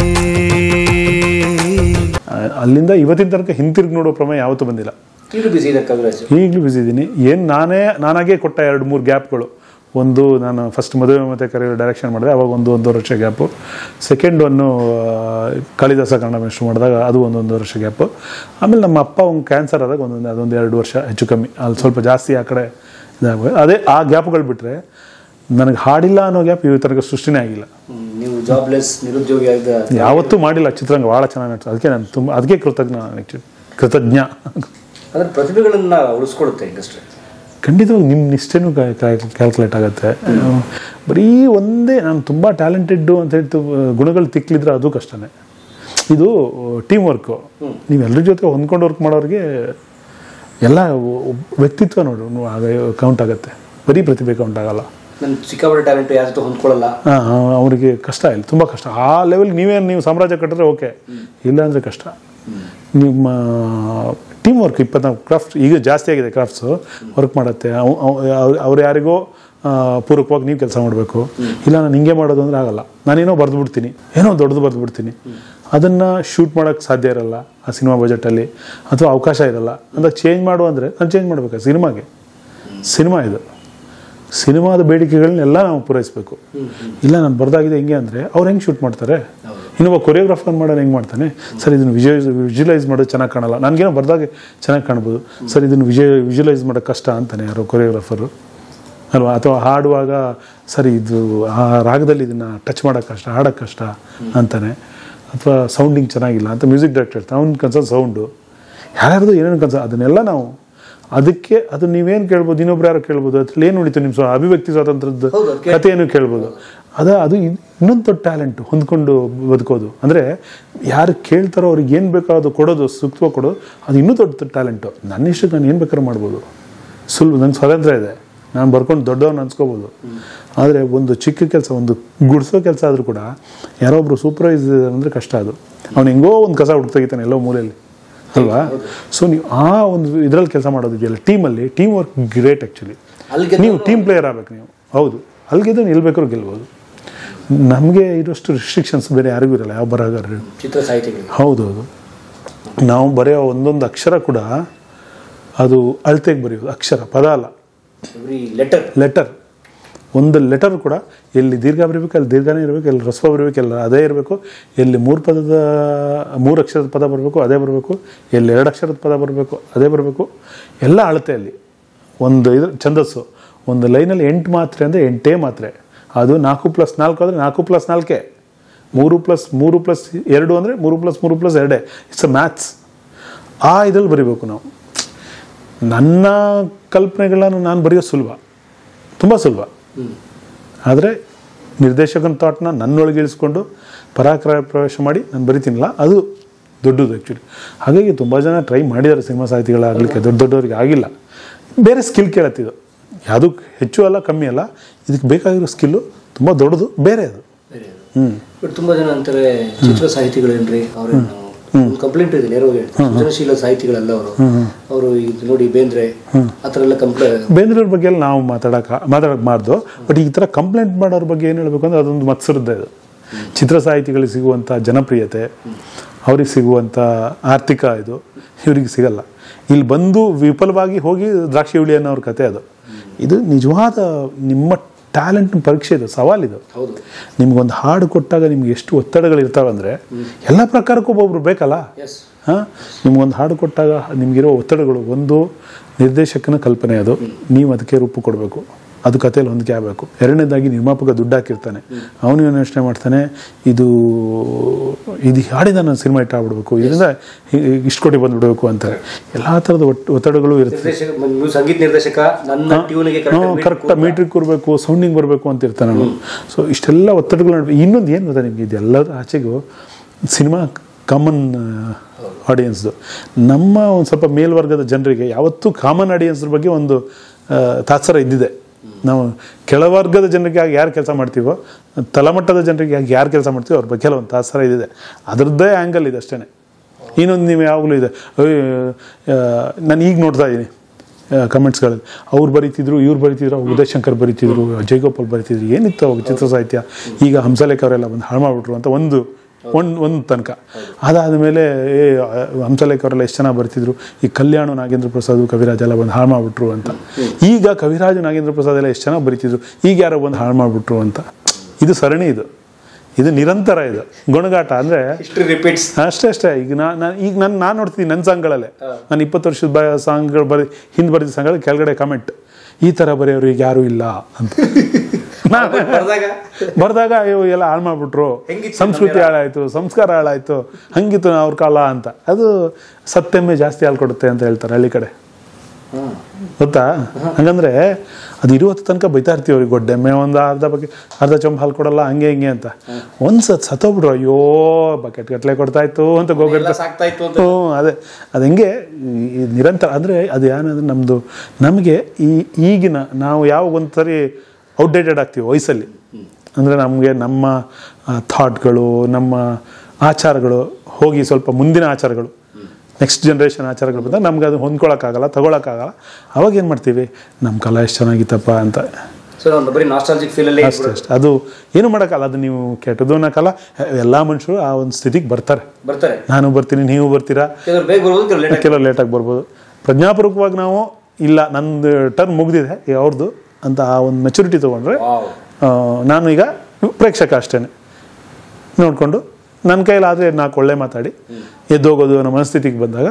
ಆ, ಅಲ್ಲಿಂದ ಇವತ್ತಿನ ತನಕ ಹಿಂತಿರುಗಿ ನೋಡೋ ಪ್ರಮೇಯ ಯಾವತ್ತೂ ಬಂದಿಲ್ಲ ಈಗಲೂ ಬಿಸಿ ಇದೆ ಕವಿರಾಜ್ ಈಗಲೂ ಬಿಸಿ ಇದ್ದೀನಿ ಏನು ನಾನೇ ನಾನಾಗೇ ಕೊಟ್ಟ ಎರಡು ಮೂರು ಗ್ಯಾಪ್ಗಳು ಒಂದು ನಾನು ಫಸ್ಟ್ ಮದುವೆ ಮತ್ತು ಕರೆಯೋ ಡೈರೆಕ್ಷನ್ ಮಾಡಿದೆ ಅವಾಗ ಒಂದು ಒಂದೂವರೆ ವರ್ಷ gap second one Kalidasa Kannada ಮಿಶ್ರ ಮಾಡಿದಾಗ ಅದು ಒಂದೊಂದು ವರ್ಷ ಗ್ಯಾಪು ಆಮೇಲೆ ನಮ್ಮ ಅಪ್ಪ ಒಂದು ಕ್ಯಾನ್ಸರ್ ಆದಾಗ ಒಂದೊಂದು ಅದೊಂದು ಎರಡು ವರ್ಷ ಹೆಚ್ಚು ಕಮ್ಮಿ ಅಲ್ಲಿ ಸ್ವಲ್ಪ ಜಾಸ್ತಿ ಆ ಕಡೆ ಇದಾಗ ಅದೇ ಆ ಗ್ಯಾಪ್ಗಳು ಬಿಟ್ಟರೆ ನನಗೆ ಹಾಡಿಲ್ಲ ಅನ್ನೋ ಗ್ಯಾಪ್ ಇವ ತನಕ ಸೃಷ್ಟಿನೇ ಆಗಿಲ್ಲ ಹ್ಮ್, ನೀವು ಜಾಬ್ಲೆಸ್ ನಿರುದ್ಯೋಗಿ ಆಗಿದ್ದ ಯಾವತ್ತೂ ಮಾಡಿಲ್ಲ ಚಿತ್ರರಂಗ ಭಾಳ ಚೆನ್ನಾಗಿ ನಡ್ಸ ಅದಕ್ಕೆ ನಾನು ತುಂಬ ಅದಕ್ಕೆ ಕೃತಜ್ಞ ಆ್ಯಕ್ಚುಲಿ ಕೃತಜ್ಞ ಅದ್ರ ಪ್ರತಿಭೆಗಳನ್ನ ಉಳಿಸ್ಕೊಳ್ಳುತ್ತೆ ಇಂಡಸ್ಟ್ರಿ ಖಂಡಿತವಾಗಿ ನಿಮ್ಮ ನಿಷ್ಠೆನೂ ಕ್ಯಾಲ್ಕುಲೇಟ್ ಆಗುತ್ತೆ ಬರೀ ಒಂದೇ ನಾನು ತುಂಬ ಟ್ಯಾಲೆಂಟೆಡ್ಡು ಅಂತ ಹೇಳ್ತು ಗುಣಗಳು ತಿಕ್ಲಿದ್ರೆ ಅದು ಕಷ್ಟನೇ ಇದು ಟೀಮ್ ವರ್ಕು ನೀವು ಎಲ್ಲರ ಜೊತೆ ಹೊಂದ್ಕೊಂಡು ವರ್ಕ್ ಮಾಡೋರಿಗೆ ಎಲ್ಲ ಒಬ್- ವ್ಯಕ್ತಿತ್ವ ನೋಡು ನೀವು ಆಗ ಕೌಂಟ್ ಆಗುತ್ತೆ ಬರೀ ಪ್ರತಿಭೆ ಕೌಂಟ್ ಆಗಲ್ಲ ನನ್ನ ಸಿಕ್ಕಾಪಟ್ಟೆ ಟ್ಯಾಲೆಂಟ್ ಯಾರ ಜೊತೆ ಹೊಂದ್ಕೊಳ್ಳಲ್ಲ ಅವರಿಗೆ ಕಷ್ಟ ಇಲ್ಲ ತುಂಬ ಕಷ್ಟ ಆ ಲೆವೆಲ್ ನೀವೇನು ನೀವು ಸಾಮ್ರಾಜ್ಯ ಕಟ್ಟಿದ್ರೆ ಓಕೆ ಇಲ್ಲ ಅಂದರೆ ಕಷ್ಟ ನಿಮ್ಮ ಟೀಮ್ ವರ್ಕ್ ಇಪ್ಪತ್ನಾಲ್ಕು ಕ್ರಾಫ್ಟ್ ಈಗ ಜಾಸ್ತಿ ಆಗಿದೆ ಕ್ರಾಫ್ಟ್ಸು ವರ್ಕ್ ಮಾಡುತ್ತೆ ಅವ್- ಅವ್- ಅವ್ರು- ಅವ್ರು ಯಾರಿಗೋ ಆ, ಪೂರಕವಾಗಿ ನೀವು ಕೆಲಸ ಮಾಡಬೇಕು ಇಲ್ಲ ನಾನು ಹಿಂಗೆ ಮಾಡೋದು ಅಂದರೆ ಆಗಲ್ಲ ನಾನೇನೋ ಬರೆದು ಬಿಡ್ತೀನಿ ಏನೋ ದೊಡ್ಡದು ಬರೆದು ಬಿಡ್ತೀನಿ ಅದನ್ನು ಶೂಟ್ ಮಾಡೋಕ್ಕೆ ಸಾಧ್ಯ ಇರಲ್ಲ ಆ ಸಿನಿಮಾ ಬಜೆಟಲ್ಲಿ ಅಥವಾ ಅವಕಾಶ ಇರಲ್ಲ ಅಂದಾಗ ಚೇಂಜ್ ಮಾಡು ಅಂದರೆ ನಾನು ಚೇಂಜ್ ಮಾಡಬೇಕು ಸಿನಿಮಾಗೆ ಸಿನಿಮಾ ಇದು ಸಿನಿಮಾದ ಬೇಡಿಕೆಗಳನ್ನೆಲ್ಲ ನಾವು ಪೂರೈಸಬೇಕು ಇಲ್ಲ ನಾನು ಬರ್ದಾಗಿದೆ ಹೆಂಗೆ ಅಂದರೆ ಅವ್ರು ಹೆಂಗೆ ಶೂಟ್ ಮಾಡ್ತಾರೆ ಇನ್ನೊಬ್ಬ ಕೊರಿಯೋಗ್ರಾಫರ್ ಮಾಡೋನು ಹೆಂಗೆ ಮಾಡ್ತಾನೆ ಸರ್ ಇದನ್ನು ವಿಜುವಲೈಸ್ ವಿಜುವಲೈಸ್ ಮಾಡೋದು ಚೆನ್ನಾಗಿ ಕಾಣಲ್ಲ ನನಗೇನೋ ಬರ್ದಾಗ ಚೆನ್ನಾಗಿ ಕಾಣ್ಬೋದು ಸರ್ ಇದನ್ನು ವಿಜಯ ವಿಜುವಲೈಸ್ ಮಾಡೋದು ಕಷ್ಟ ಅಂತಾನೆ ಯಾರೋ ಕೊರಿಯೋಗ್ರಾಫರು ಅಲ್ವಾ ಅಥವಾ ಹಾಡುವಾಗ ಸರಿ ಇದು ಆ ರಾಗದಲ್ಲಿ ಇದನ್ನು ಟಚ್ ಮಾಡೋಕ್ಕೆ ಕಷ್ಟ ಹಾಡೋಕ್ಕೆ ಕಷ್ಟ ಅಂತಾನೆ ಅಥವಾ ಸೌಂಡಿಂಗ್ ಚೆನ್ನಾಗಿಲ್ಲ ಅಂತ ಮ್ಯೂಸಿಕ್ ಡೈರೆಕ್ಟರ್ ಹೇಳ್ತಾನೆ ಅವ್ನ ಕನ್ಸರ್ನ್ ಸೌಂಡು ಯಾರ್ಯಾರ್ದು ಏನೇನು ಕನ್ಸ ಅದನ್ನೆಲ್ಲ ನಾವು ಅದಕ್ಕೆ ಅದು ನೀವೇನು ಕೇಳ್ಬೋದು ಇನ್ನೊಬ್ರು ಯಾರು ಕೇಳ್ಬೋದು ಅದ್ರಲ್ಲಿ ಏನು ಉಳಿತು ನಿಮ್ಮ ಸ್ವ ಅಭಿವ್ಯಕ್ತಿ ಸ್ವಾತಂತ್ರ್ಯದ ಹೌದು, ಅದ್ಕೆ- ಕಥೆಯನ್ನು ಕೇಳ್ಬೋದು ಅದ ಅದು ಇನ್- ಇನ್ನೊಂದು ದೊಡ್ಡ ಟ್ಯಾಲೆಂಟ್ ಹೊಂದ್ಕೊಂಡು ಬದುಕೋದು ಅಂದರೆ ಯಾರು ಕೇಳ್ತಾರೋ ಅವ್ರಿಗೆ ಏನು ಬೇಕೋ ಅದು ಕೊಡೋದು ಸೂಕ್ತವಾಗಿ ಕೊಡೋದು ಅದು ಇನ್ನೂ ದೊಡ್ಡ ಟ್ಯಾಲೆಂಟು ನನ್ನ ಇಷ್ಟಕ್ಕೆ ನಾನು ಏನು ಬೇಕಾದ್ರೂ ಮಾಡ್ಬೋದು ಸುಲಭ ನಂಗೆ ಸ್ವಾತಂತ್ರ್ಯ ಇದೆ ನಾನು ಬರ್ಕೊಂಡು ದೊಡ್ಡವನ್ನ ಅನ್ಸ್ಕೋಬೋದು ಆದರೆ ಒಂದು ಚಿಕ್ಕ ಕೆಲಸ ಒಂದು ಗುಡಿಸೋ ಕೆಲಸ ಆದರೂ ಕೂಡ ಯಾರೋ ಒಬ್ರು ಸೂಪರ್ವೈಸರ್ ಅಂದರೆ ಕಷ್ಟ ಅದು ಅವ್ನು ಹೆಂಗೋ ಒಂದು ಕಸ ಹುಡುಕ್ ತೆಗಿತಾನೆ ಎಲ್ಲೋ ಮೂಲೆಯಲ್ಲಿ ಅಲ್ವಾ ಸೊ ನೀವು ಆ ಒಂದು ಇದರಲ್ಲಿ ಕೆಲಸ ಮಾಡೋದಿದೆಯಲ್ಲ ಟೀಮಲ್ಲಿ ಟೀಮ್ ವರ್ಕ್ ಗ್ರೇಟ್ ಆ್ಯಕ್ಚುಲಿ ಅಲ್ಲಿಗೆ ನೀವು ಟೀಮ್ ಪ್ಲೇಯರ್ ಆಗ್ಬೇಕು ನೀವು ಹೌದು ಅಲ್ಲಿಗೆದ್ದು ನಿಲ್ಬೇಕಾದ್ರೂ ಗೆಲ್ಬೋದು ನಮಗೆ ಇರೋಷ್ಟು ರಿಸ್ಟ್ರಿಕ್ಷನ್ಸ್ ಬೇರೆ ಯಾರಿಗೂ ಇರಲ್ಲ ಯಾವ ಬರಹಗಾರರು ಚಿತ್ರ ಸಾಹಿತಿಗಳಿಗೆ ಹೌದು ಹೌದು ನಾವು ಬರೆಯೋ ಒಂದೊಂದು ಅಕ್ಷರ ಕೂಡ ಅದು ಅಳತೆಗೆ ಬರೆಯೋದು ಅಕ್ಷರ ಪದ ಅಲ್ಲ ಎವ್ರಿ ಲೆಟರ್ ಲೆಟರ್ ಒಂದು ಲೆಟರ್ ಕೂಡ ಎಲ್ಲಿ ದೀರ್ಘ ಬರಬೇಕು ಅಲ್ಲಿ ದೀರ್ಘನೇ ಇರಬೇಕು ಎಲ್ಲಿ ರಸ್ವ ಬರಬೇಕು ಎಲ್ಲ ಅದೇ ಇರಬೇಕು ಎಲ್ಲಿ ಮೂರು ಪದದ ಮೂರು ಅಕ್ಷರದ ಪದ ಬರಬೇಕು ಅದೇ ಬರಬೇಕು ಎಲ್ಲಿ ಎರಡು ಅಕ್ಷರದ ಪದ ಬರಬೇಕು ಅದೇ ಬರಬೇಕು ಎಲ್ಲ ಅಳತೆ ಅಲ್ಲಿ ಒಂದು ಇದು ಛಂದಸ್ಸು ಒಂದು ಲೈನಲ್ಲಿ ಎಂಟು ಮಾತ್ರೆ ಅಂದರೆ ಎಂಟೇ ಮಾತ್ರೆ ಅದು ನಾಲ್ಕು ಪ್ಲಸ್ ನಾಲ್ಕು ಅಂದರೆ ನಾಲ್ಕು ಪ್ಲಸ್ ನಾಲ್ಕೇ ಮೂರು ಪ್ಲಸ್ ಮೂರು ಪ್ಲಸ್ ಎರಡು ಅಂದರೆ ಮೂರು ಪ್ಲಸ್ ಮೂರು ಪ್ಲಸ್ ಎರಡೇ ಇಟ್ಸ್ ಅ ಮ್ಯಾಥ್ಸ್ ಆ ಇದ್ರಲ್ಲಿ ಬರಿಬೇಕು ನಾವು ನನ್ನ ಕಲ್ಪನೆಗಳನ್ನು ನಾನು ಬರೆಯೋದು ಸುಲಭ ತುಂಬ ಸುಲಭ ಆದರೆ ನಿರ್ದೇಶಕನ ಥಾಟ್ನ ನನ್ನೊಳಗೆ ಇಳಿಸ್ಕೊಂಡು ಪರಾಕ್ರ ಪ್ರವೇಶ ಮಾಡಿ ನಾನು ಬರಿತೀನಲ್ಲ ಅದು ದೊಡ್ಡದು ಆ್ಯಕ್ಚುಲಿ ಹಾಗಾಗಿ ತುಂಬ ಜನ ಟ್ರೈ ಮಾಡಿದ್ದಾರೆ ಸಿನಿಮಾ ಸಾಹಿತಿಗಳಾಗಲಿಕ್ಕೆ ದೊಡ್ಡ ದೊಡ್ಡವರಿಗೆ ಆಗಿಲ್ಲ ಬೇರೆ ಸ್ಕಿಲ್ ಕೇಳತ್ತಿದ್ದು ಯಾವುದೂ ಹೆಚ್ಚು ಅಲ್ಲ ಕಮ್ಮಿ ಅಲ್ಲ ಇದಕ್ಕೆ ಬೇಕಾಗಿರೋ ಸ್ಕಿಲ್ಲು ತುಂಬ ದೊಡ್ಡದು ಬೇರೆ ಅದು ಹ್ಞೂ ಬಟ್ ತುಂಬಾ ಜನ ಅಂತಾರೆ ಚಿತ್ರ ಸಾಹಿತಿಗಳೇನ್ರಿ ಅವ್ರೇನು ಒಂದು ಕಂಪ್ಲೇಂಟ್ ಇದೆ ನೇರವಾಗಿ ಹೇಳ್ತಾರೆ. ಸೃಜನಶೀಲ ಸಾಹಿತಿಗಳಲ್ಲ ಅವರು ಅವರು ಇದು ನೋಡಿ ಬೇಂದ್ರೆ ಆ ಥರ ಎಲ್ಲ ಕಂಪ್ಲೇಂಟ್ ಬೇಂದ್ರವ್ರ ಬಗ್ಗೆ ಎಲ್ಲ ನಾವು ಮಾತಾಡಕ್ಕೆ ಮಾತಾಡಕ್ಕೆ ಮಾರ್ದು ಬಟ್ ಈ ಥರ ಕಂಪ್ಲೇಂಟ್ ಮಾಡೋರ ಬಗ್ಗೆ ಏನು ಹೇಳಬೇಕು ಅಂದ್ರೆ ಅದೊಂದು ಮತ್ಸರದ್ದೇ ಇದು ಚಿತ್ರ ಸಾಹಿತಿಗಳಿಗೆ ಸಿಗುವಂಥ ಜನಪ್ರಿಯತೆ ಅವ್ರಿಗೆ ಸಿಗುವಂಥ ಆರ್ಥಿಕ ಇದು ಇವ್ರಿಗೆ ಸಿಗಲ್ಲ ಇಲ್ಲಿ ಬಂದು ವಿಫಲವಾಗಿ ಹೋಗಿ ದ್ರಾಕ್ಷಿ ಹುಳಿ ಅನ್ನೋರ ಕತೆ ಅದು ಇದು ನಿಜವಾದ ನಿಮ್ಮ ಟ್ಯಾಲೆಂಟ್ ಪರೀಕ್ಷೆ ಇದು ಸವಾಲಿದು ಹೌದು ನಿಮ್ಗೊಂದು ಹಾಡು ಕೊಟ್ಟಾಗ ನಿಮ್ಗೆ ಎಷ್ಟು ಒತ್ತಡಗಳು ಇರ್ತಾವೆ ಅಂದರೆ ಎಲ್ಲ ಪ್ರಕಾರಕ್ಕೂ ಒಬ್ಬೊಬ್ರು ಬೇಕಲ್ಲ ಎಸ್ ಹಾಂ ನಿಮ್ಗೊಂದು ಹಾಡು ಕೊಟ್ಟಾಗ ನಿಮಗಿರೋ ಒತ್ತಡಗಳು ಒಂದು ನಿರ್ದೇಶಕನ ಕಲ್ಪನೆ ಅದು ನೀವು ಅದಕ್ಕೆ ರೂಪ ಕೊಡಬೇಕು ಅದು ಕಥೆಯಲ್ಲಿ ಹೊಂದಿಕೆ ಆಗಬೇಕು ಎರಡನೇದಾಗಿ ನಿರ್ಮಾಪಕ ದುಡ್ಡು ಹಾಕಿರ್ತಾನೆ ಅವನು ಏನು ಯೋಚನೆ ಮಾಡ್ತಾನೆ ಇದು ಇದು ಹಾಡಿದ ನಾನು ಸಿನಿಮಾ ಇಟ್ಟಾಗ್ಬಿಡ್ಬೇಕು ಇದರಿಂದ ಇಷ್ಟು ಕೋಟಿ ಬಂದ್ಬಿಡ್ಬೇಕು ಅಂತಾರೆ ಎಲ್ಲ ಥರದ ಒಟ್ಟು ಒತ್ತಡಗಳು ಇರುತ್ತೆ ನಿರ್ದೇಶಕ ನೀವು ಸಂಗೀತ ನಿರ್ದೇಶಕ ನನ್ನ ಟ್ಯೂನ್ಗೆ ಕರೆಕ್ಟ್ ಮೀಟ್ರಿಗೆ ಕೊಡಬೇಕು ಸೌಂಡಿಂಗ್ ಬರಬೇಕು ಅಂತ ಇರ್ತಾನೆ ಅವನು ಸೊ ಇಷ್ಟೆಲ್ಲ ಒತ್ತಡಗಳು ನಡುವೆ ಇನ್ನೊಂದು ಏನು ಗೊತ್ತಾ ನಿಮಗೆ ಇದೆಲ್ಲರ ಆಚೆಗೂ ಸಿನಿಮಾ ಕಾಮನ್ ಆಡಿಯನ್ಸ್ದು ನಮ್ಮ ಒಂದು ಸ್ವಲ್ಪ ಮೇಲ್ವರ್ಗದ ಜನರಿಗೆ ಯಾವತ್ತೂ ಕಾಮನ್ ಆಡಿಯನ್ಸ್ ಬಗ್ಗೆ ಒಂದು ಆ, ತಾತ್ಸರ ಇದ್ದಿದೆ ನಾವು ಕೆಳವರ್ಗದ ಜನರಿಗೆ ಆಗಿ ಯಾರು ಕೆಲಸ ಮಾಡ್ತೀವೋ ತಳಮಟ್ಟದ ಜನರಿಗೆ ಆಗಿ ಯಾರು ಕೆಲಸ ಮಾಡ್ತೀವೋ ಅವ್ರ ಬಗ್ಗೆ ಒಂದು ತಾತ್ಸರ ಇದಿದೆ ಅದರದ್ದೇ ಆ್ಯಂಗಲ್ ಇದೆ ಅಷ್ಟೇ ಇನ್ನೊಂದು ನೀವು ಯಾವಾಗಲೂ ಇದೆ ನಾನು ಈಗ ನೋಡ್ತಾ ಇದ್ದೀನಿ ಕಮೆಂಟ್ಸ್ಗಳಲ್ಲಿ ಅವ್ರು ಬರೀತಿದ್ರು ಇವ್ರು ಬರೀತಿದ್ರು ಉದಯ್ ಶಂಕರ್ ಬರೀತಿದ್ರು ಜಯಗೋಪಾಲ್ ಬರೀತಿದ್ರು ಏನಿತ್ತು ಅವಾಗ ಚಿತ್ರ ಸಾಹಿತ್ಯ ಈಗ ಹಂಸಲೇಖ ಅವರೆಲ್ಲ ಬಂದು ಹಾಳು ಮಾಡಿಬಿಟ್ರು ಅಂತ ಒಂದು ಒಂದು ಒಂದು ತನಕ ಅದಾದಮೇಲೆ ಏ ಹಂಸಲೇಖ ಅವರೆಲ್ಲ ಎಷ್ಟು ಚೆನ್ನಾಗಿ ಬರ್ತಿದ್ರು ಈ ಕಲ್ಯಾಣ ನಾಗೇಂದ್ರ ಪ್ರಸಾದ್ ಕವಿರಾಜ್ ಎಲ್ಲ ಬಂದು ಹಾಳು ಮಾಡಿಬಿಟ್ರು ಅಂತ ಈಗ ಕವಿರಾಜ್ ನಾಗೇಂದ್ರ ಪ್ರಸಾದ್ ಎಲ್ಲ ಎಷ್ಟು ಚೆನ್ನಾಗಿ ಬರೀತಿದ್ರು ಈಗ ಯಾರೋ ಬಂದು ಹಾಳು ಮಾಡಿಬಿಟ್ರು ಅಂತ ಇದು ಸರಣಿ ಇದು ಇದು ನಿರಂತರ ಇದು ಗುಣಗಾಟ ಅಂದರೆ ಹಿಸ್ಟ್ರಿ ರಿಪೀಟ್ಸ್ ಅಷ್ಟೇ ಅಷ್ಟೇ ಈಗ ನಾನು ಈಗ ನಾನು ನಾನು ನೋಡ್ತೀನಿ ನನ್ನ ಸಾಂಗ್ಗಳಲ್ಲೇ ನಾನು ಇಪ್ಪತ್ತು ವರ್ಷದ ಬ ಸಾಂಗ್ಗಳು ಬರೀ ಹಿಂದೆ ಬರೆದ ಸಾಂಗ್ಗಳು ಕೆಳಗಡೆ ಕಮೆಂಟ್ ಈ ಥರ ಬರೆಯೋರು ಈಗ ಯಾರೂ ಇಲ್ಲ ಅಂತ ನಾನು ಬರ್ದಾಗ ಬರ್ದಾಗ ಅಯ್ಯೋ ಎಲ್ಲ ಹಾಳು ಮಾಡ್ಬಿಟ್ರು ಹೆಂಗಿತ್ತು ಸಂಸ್ಕೃತಿ ಹಾಳಾಯ್ತು ಸಂಸ್ಕಾರ ಹಾಳಾಯ್ತು ಹಂಗಿತ್ತು ಅವ್ರ ಕಾಲ ಅಂತ ಅದು ಸತ್ತೆಮ್ಮೆ ಜಾಸ್ತಿ ಹಾಲು ಕೊಡುತ್ತೆ ಅಂತ ಹೇಳ್ತಾರೆ ಹಳ್ಳಿ ಕಡೆ ಗೊತ್ತಾ ಹಂಗಂದ್ರೆ ಅದು ಇರುವತ್ತು ತನಕ ಬೈತಾ ಇರ್ತೀವಿ ಅವ್ರಿಗೆ ಗೊಡ್ಡೆಮ್ಮೆ ಒಂದು ಅರ್ಧ ಬಗ್ಗೆ ಅರ್ಧ ಚೊಂಬ ಹಾಲು ಕೊಡಲ್ಲ ಹಂಗೆ ಹಿಂಗೆ ಅಂತ ಒಂದ್ಸತ್ ಸತ್ತೋಗ್ಬಿಟ್ರು ಅಯ್ಯೋ ಬಕೆಟ್ ಗಟ್ಲೆ ಕೊಡ್ತಾ ಇತ್ತು ಅಂತ ಎಲ್ಲ ಗೋಗಿರ್ತಾರೆ ಸಾಕ್ತಾ ಇತ್ತು ಅಂತ ಹ್ಞೂ ಅದೇ ಅದು ಹೆಂಗೆ ಈ ನಿರಂತರ ಅಂದರೆ ಅದು ಏನಂದ್ರೆ ನಮ್ಮದು ನಮಗೆ ಈ ಈಗಿನ ನಾವು ಯಾವಾಗ ಒಂದ್ಸರಿ ಔಟ್ಡೇಟೆಡ್ ಆಗ್ತೀವಿ ವಯಸ್ಸಲ್ಲಿ ಅಂದರೆ ನಮಗೆ ನಮ್ಮ ಥಾಟ್ಗಳು ನಮ್ಮ ಆಚಾರಗಳು ಹೋಗಿ ಸ್ವಲ್ಪ ಮುಂದಿನ ಆಚಾರಗಳು ನೆಕ್ಸ್ಟ್ ಜನ್ರೇಷನ್ ಆಚಾರಗಳು ಬಂದಾಗ ನಮ್ಗೆ ಅದು ಹೊಂದ್ಕೊಳಕ್ಕಾಗಲ್ಲ ತಗೊಳಕ್ಕಾಗಲ್ಲ ಅವಾಗ ಏನು ಮಾಡ್ತೀವಿ ನಮ್ಮ ಕಲಾ ಎಷ್ಟು ಚೆನ್ನಾಗಿತ್ತಪ್ಪ ಅಂತ ಸೊ ನಾವು ಬರೀ ನಾಸ್ಟಾಲಜಿಕ್ ಫೀಲ್ ಅಲ್ಲೇ ಅಷ್ಟೇ ಅಷ್ಟೇ ಅದು ಏನು ಮಾಡೋಕ್ಕಲ್ಲ ಅದು ನೀವು ಕೆಟ್ಟದ್ದು ಅನ್ನೋಕ್ಕಲ್ಲ ಎಲ್ಲ ಮನುಷ್ಯರು ಆ ಒಂದು ಸ್ಥಿತಿಗೆ ಬರ್ತಾರೆ ಬರ್ತಾರೆ ನಾನು ಬರ್ತೀನಿ ನೀವು ಬರ್ತೀರಾ ಕೆಲವ್ರು ಬೇಗ ಬರ್ಬೋದು ಕೆಲವ್ರು ಲೇಟ್ ಕೆಲವು ಲೇಟಾಗಿ ಬರ್ಬೋದು ಪ್ರಜ್ಞಾಪೂರ್ವಕವಾಗಿ ನಾವು ಇಲ್ಲ ನಂದು ಟರ್ನ್ ಮುಗ್ದಿದೆ ಈಗ ಅವ್ರದ್ದು ಅಂತ ಆ ಒಂದು ಮೆಚುರಿಟಿ ತೊಗೊಂಡ್ರೆ ವಾವ್ ಆ, ನಾನು ಈಗ ಪ್ರೇಕ್ಷಕ ಅಷ್ಟೇ ನೋಡಿಕೊಂಡು ನನ್ನ ಕೈಯಲ್ಲಿ ಆದರೆ ನಾಲ್ಕು ಒಳ್ಳೆ ಮಾತಾಡಿ ಎದ್ದೋಗೋದು ಅನ್ನೋ ಮನಸ್ಥಿತಿಗೆ ಬಂದಾಗ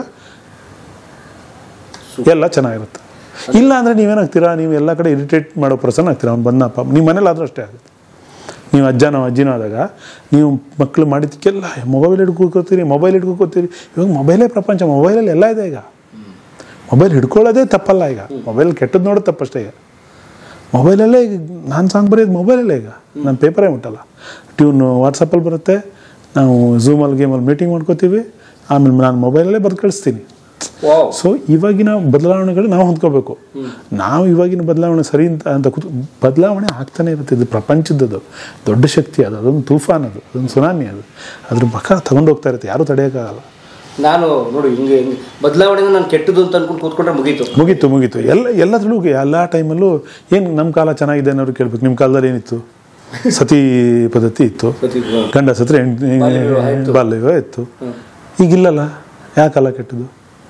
ಎಲ್ಲ ಚೆನ್ನಾಗಿರುತ್ತೆ ಇಲ್ಲ ಅಂದರೆ ನೀವೇನಾಗ್ತೀರಾ ನೀವು ಎಲ್ಲ ಕಡೆ ಇರಿಟೇಟ್ ಮಾಡೋ ಪರ್ಸನ್ ಆಗ್ತೀರಾ ಅವ್ನು ಬಂದಪ್ಪ ನಿಮ್ಮ ಮನೇಲಾದರೂ ಅಷ್ಟೇ ಆಗುತ್ತೆ ನೀವು ಅಜ್ಜನೋ ಅಜ್ಜಿನೋ ಆದಾಗ ನೀವು ಮಕ್ಕಳು ಮಾಡಿದ್ದಕ್ಕೆಲ್ಲ ಮೊಬೈಲ್ ಹಿಡ್ಕೊಳ್ತೀರಿ ಮೊಬೈಲ್ ಹಿಡ್ಕೊಳ್ತೀರಿ ಇವಾಗ ಮೊಬೈಲೇ ಪ್ರಪಂಚ ಮೊಬೈಲಲ್ಲಿ ಎಲ್ಲ ಇದೆ ಈಗ ಮೊಬೈಲ್ ಹಿಡ್ಕೊಳ್ಳೋದೇ ತಪ್ಪಲ್ಲ ಈಗ ಮೊಬೈಲ್ ಕೆಟ್ಟದ್ದು ನೋಡೋದು ತಪ್ಪಷ್ಟೇ ಈಗ ಮೊಬೈಲಲ್ಲೇ ಈಗ ನಾನು ಸಾಂಗ್ ಬರೆಯೋದು ಮೊಬೈಲಲ್ಲೇ ಈಗ ನಾನು ಪೇಪರೇ ಮುಟ್ಟಲ್ಲ ಟ್ಯೂನು ವಾಟ್ಸಪ್ಪಲ್ಲಿ ಬರುತ್ತೆ ನಾವು ಝೂಮಲ್ಲಿ ಗೇಮಲ್ಲಿ ಮೀಟಿಂಗ್ ಮಾಡ್ಕೋತೀವಿ ಆಮೇಲೆ ನಾನು ಮೊಬೈಲಲ್ಲೇ ಬರೆದು ಕಳಿಸ್ತೀನಿ ವಾವ್ ಸೊ ಇವಾಗಿನ ಬದಲಾವಣೆಗಳು ನಾವು ಹೊಂದ್ಕೋಬೇಕು ನಾವು ಇವಾಗಿನ ಬದಲಾವಣೆ ಸರಿ ಅಂತ ಅಂತ ಕೂತು ಬದಲಾವಣೆ ಆಗ್ತಾನೆ ಇರುತ್ತೆ ಇದು ಪ್ರಪಂಚದ್ದು ದೊಡ್ಡ ಶಕ್ತಿ ಅದು ಅದೊಂದು ತೂಫಾನ್ ಅದು ಅದೊಂದು ಸುನಾಮಿ ಅದು ಅದ್ರ ಪ್ರಕಾರ ತಗೊಂಡು ಹೋಗ್ತಾ ಇರುತ್ತೆ ಯಾರೂ ತಡೆಯೋಕ್ಕಾಗಲ್ಲ ನಾನು ನೋಡಿ ಹಿಂಗೆ ಹಿಂಗೆ ಬದಲಾವಣೆನ ನಾನು ಕೆಟ್ಟದು ಅಂತ ಅನ್ಕೊಂಡು ಕೂತ್ಕೊಂಡ್ರೆ ಮುಗೀತು ಮುಗೀತು ಮುಗೀತು ಎಲ್ಲ ಎಲ್ಲದ್ರಲ್ಲೂ ಎಲ್ಲ ಟೈಮಲ್ಲೂ ಏನು ನಮ್ಮ ಕಾಲ ಚೆನ್ನಾಗಿದೆ ಅನ್ನೋರು ಕೇಳ್ಬೇಕು ನಿಮ್ಮ ಕಾಲದಲ್ಲಿ ಏನಿತ್ತು ಸತಿ ಪದ್ಧತಿ ಇತ್ತು ಪ್ರತಿ ಗಂಡ ಸತ್ರ ಹೆಂಡ್- ಬಾಲ್ಯ ವಿವಾಹ ಇತ್ತು. ಬಾಲ್ಯ ವಿವಾಹ ಇತ್ತು ಈಗಿಲ್ಲಲ್ಲ ಯಾವ ಕಾಲ ಕೆಟ್ಟದು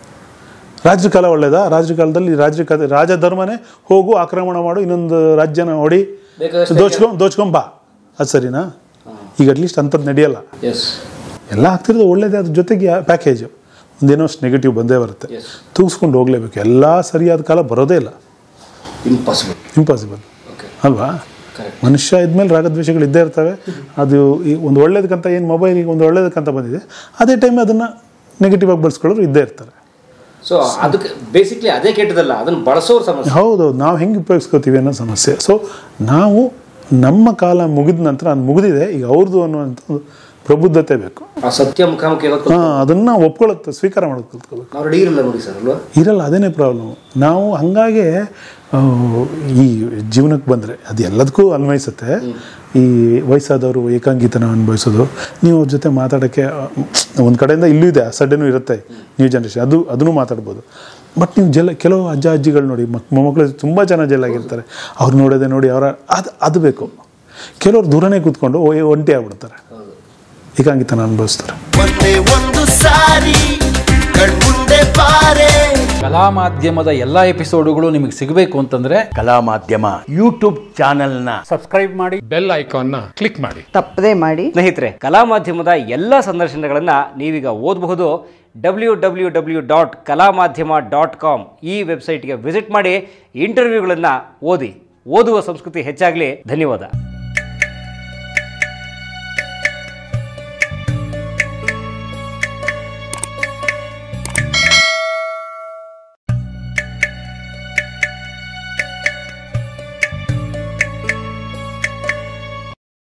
ರಾಜ್ರ ಕಾಲ ಒಳ್ಳೇದಾ ರಾಜ್ರ ಕಾಲದಲ್ಲಿ ರಾಜ್ರ ಕಾಲ ರಾಜ ಧರ್ಮನೇ ಹೋಗು ಆಕ್ರಮಣ ಮಾಡು ಇನ್ನೊಂದು ರಾಜ್ಯನ ಹೊಡಿ ಬೇಕಾದಷ್ಟು ದೋಚ್ಕೊಂಡ್ ದೋಚ್ಕೊಂಬಾ ಅದು ಸರಿನಾ ಈಗ ಅಟ್ಲೀಸ್ಟ್ ಅಂಥದ್ದು ನಡೆಯಲ್ಲ ಎಸ್ ಎಲ್ಲ ಆಗ್ತಿರೋದು ಒಳ್ಳೇದೇ ಅದ್ರ ಜೊತೆಗೆ ಪ್ಯಾಕೇಜು ಒಂದೇನೋ ಅಷ್ಟು ನೆಗೆಟಿವ್ ಬಂದೇ ಬರುತ್ತೆ Yes. ತೂಗಿಸ್ಕೊಂಡು ಹೋಗ್ಲೇಬೇಕು ಎಲ್ಲ ಸರಿಯಾದ ಕಾಲ ಬರೋದೇ ಇಲ್ಲ ಇಂಪಾಸಿಬಲ್ ಇಂಪಾಸಿಬಲ್ ಓಕೆ ಅಲ್ವಾ Correct. ಮನುಷ್ಯ ಇದ್ಮೇಲೆ ರಾಗದ್ವೇಷಗಳು ಇದ್ದೇ ಇರ್ತವೆ ಅದು ಈ ಒಂದು ಒಳ್ಳೇದಕ್ಕಂತ ಏನು ಮೊಬೈಲಿಗೆ ಒಂದು ಒಳ್ಳೇದಕ್ಕಂತ ಬಂದಿದೆ ಅದೇ ಟೈಮ್ ಅದನ್ನು ನೆಗೆಟಿವ್ ಆಗಿ ಬಳಸ್ಕೊಳ್ಳೋರು ಇದ್ದೇ ಇರ್ತಾರೆ ಸೊ ಅದಕ್ಕೆ ಬೇಸಿಕ್ಲಿ ಅದೇ ಕೆಟ್ಟದಲ್ಲ ಅದನ್ನು ಬಳಸೋರ್ ಸಮಸ್ಯೆ ಹೌದು ನಾವು ಹೆಂಗೆ ಉಪಯೋಗಿಸ್ಕೋತೀವಿ ಅನ್ನೋ ಸಮಸ್ಯೆ ಸೊ ನಾವು ನಮ್ಮ ಕಾಲ ಮುಗಿದ ನಂತರ ಅದು ಮುಗಿದಿದೆ ಈಗ ಅವ್ರದ್ದು ಅನ್ನುವಂಥ ಒಂದು ಪ್ರಬುದ್ಧತೆ ಬೇಕು ಆ ಸತ್ಯ ಮುಖಾಮುಖಿ ಆಗೋದು ಹಾಂ ಅದನ್ನು ಒಪ್ಕೊಳ್ಳೋದು ಸ್ವೀಕಾರ ಮಾಡೋದು ಕಲ್ತ್ಕೋಬೇಕು ನಾವು ರೆಡಿ ಇರಲ್ಲ ನೋಡಿ ಸರ್ ಅಲ್ವಾ ಇರಲ್ಲ ಅದೇನೇ ಪ್ರಾಬ್ಲಮ್ ನಾವು ಹಂಗಾಗೆ ಆ, ಈ ಜೀವನಕ್ಕೆ ಬಂದರೆ ಅದು ಎಲ್ಲದಕ್ಕೂ ಅನ್ವಯಿಸುತ್ತೆ ಈ ವಯಸ್ಸಾದವರು ಏಕಾಂಗಿತನ ಅನುಭವಿಸೋದು ನೀವು ಅವ್ರ ಜೊತೆ ಮಾತಾಡೋಕ್ಕೆ ಒಂದು ಕಡೆಯಿಂದ ಇಲ್ಲೂ ಇದೆ ಅಸಡ್ಡೆನೂ ಇರುತ್ತೆ ನ್ಯೂ ಜನ್ರೇಷನ್ ಅದು ಅದನ್ನು ಮಾತಾಡ್ಬೋದು ಬಟ್ ನೀವು ಜೆಲ್ ಕೆಲವು ಅಜ್ಜ ಅಜ್ಜಿಗಳು ನೋಡಿ ಮಕ್ ಮೊಮ್ಮಕ್ಕಳು ತುಂಬ ಜನ ಜೆಲ್ಲಾಗಿರ್ತಾರೆ ಅವ್ರು ನೋಡೋದೇ ನೋಡಿ ಅವರ ಅದು ಅದು ಬೇಕು ಕೆಲವ್ರು ದೂರನೇ ಕೂತ್ಕೊಂಡು ಓ ಒಂಟಿ ಆಗ್ಬಿಡ್ತಾರೆ ಏಕಾಂಗಿತನ ಅನುಭವಿಸ್ತಾರೆ ಒಂದೇ ಒಂದು ಸಾರಿ ಕಣ್ಮುಂದೆ ಬಾರೆ ಕಲಾ ಮಾಧ್ಯಮದ ಎಲ್ಲ ಎಪಿಸೋಡುಗಳು ನಿಮಗೆ ಸಿಗಬೇಕು ಅಂತಂದ್ರೆ ಕಲಾ ಮಾಧ್ಯಮ ಯೂಟ್ಯೂಬ್ ಚಾನೆಲ್ನ ಬೆಲ್ ಐಕಾನ್ನ ಕ್ಲಿಕ್ ಮಾಡಿ ತಪ್ಪದೇ ಮಾಡಿ ಸ್ನೇಹಿತರೆ ಕಲಾ ಮಾಧ್ಯಮದ ಎಲ್ಲ ಸಂದರ್ಶನಗಳನ್ನು ನೀವೀಗ ಓದಬಹುದು ಡಬ್ಲ್ಯೂ ಡಬ್ಲ್ಯೂ ಡಬ್ಲ್ಯೂ ಡಾಟ್ ಕಲಾ ಮಾಧ್ಯಮ ಡಾಟ್ ಕಾಮ್ ಈ ವೆಬ್ಸೈಟ್ಗೆ ವಿಸಿಟ್ ಮಾಡಿ ಇಂಟರ್ವ್ಯೂಗಳನ್ನು ಓದಿ ಓದುವ ಸಂಸ್ಕೃತಿ ಹೆಚ್ಚಾಗಲಿ ಧನ್ಯವಾದ